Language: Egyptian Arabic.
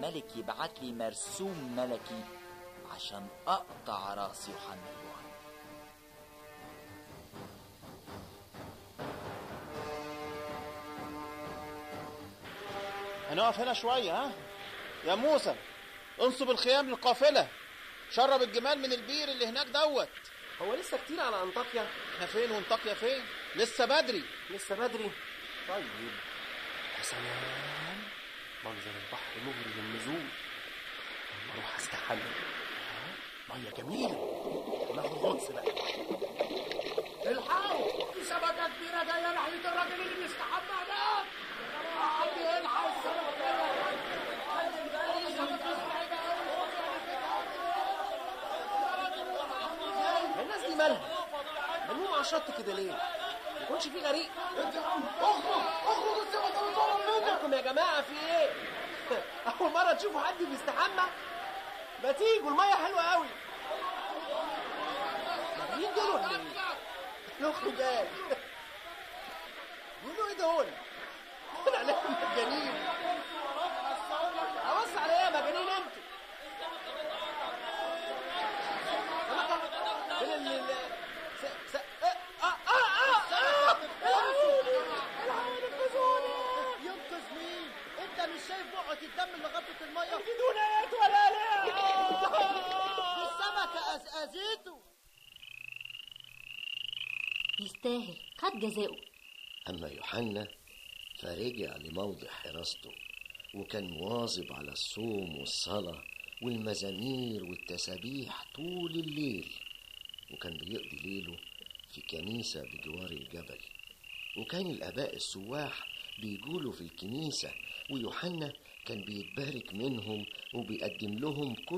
الملك يبعت لي مرسوم ملكي عشان أقطع راس يوحنا الوعي هنقف هنا شوية ها يا موسى انصب الخيام للقافلة شرب الجمال من البير اللي هناك دوت هو لسه كتير على انطاكيا احنا فين وانطاكيا فين لسه بدري لسه بدري طيب يا سلام منظر البحر مغري للنزول أما اروح استحمى ميه جميله ناخد غطس بقى الحقوا في سمكة كبيرة جاية ناحية الراجل اللي بيستحمى هناك يا جماعة حد يلحق السمكة الناس دي مالها ملموم على الشط كده ليه ما يكونش في غريق اخرج اخرج السمكة بتقرب منك مالكم يا جماعه في ايه اول مره تشوفوا حد بيستحمى ما تيجوا الميه حلوه قوي مين دول ولا ايه نخرج قال بيقولوا ايه دول دول عليكم مجانين ابص على ايه يا مجانين انتوا فين ال ال- س- س- اه اه اه اه ينقذ مين؟ انت مش شايف بقعة الدم اللي غطت المية؟ بدون ايات ولا لا السمكة أزأزته يستاهل خد جزاؤه أما يوحنا فرجع لموضع حراسته وكان مواظب على الصوم والصلاة والمزامير والتسابيح طول الليل وكان بيقضي ليله في كنيسة بجوار الجبل وكان الآباء السواح بيجولوا في الكنيسة ويوحنا كان بيتبارك منهم وبيقدم لهم كل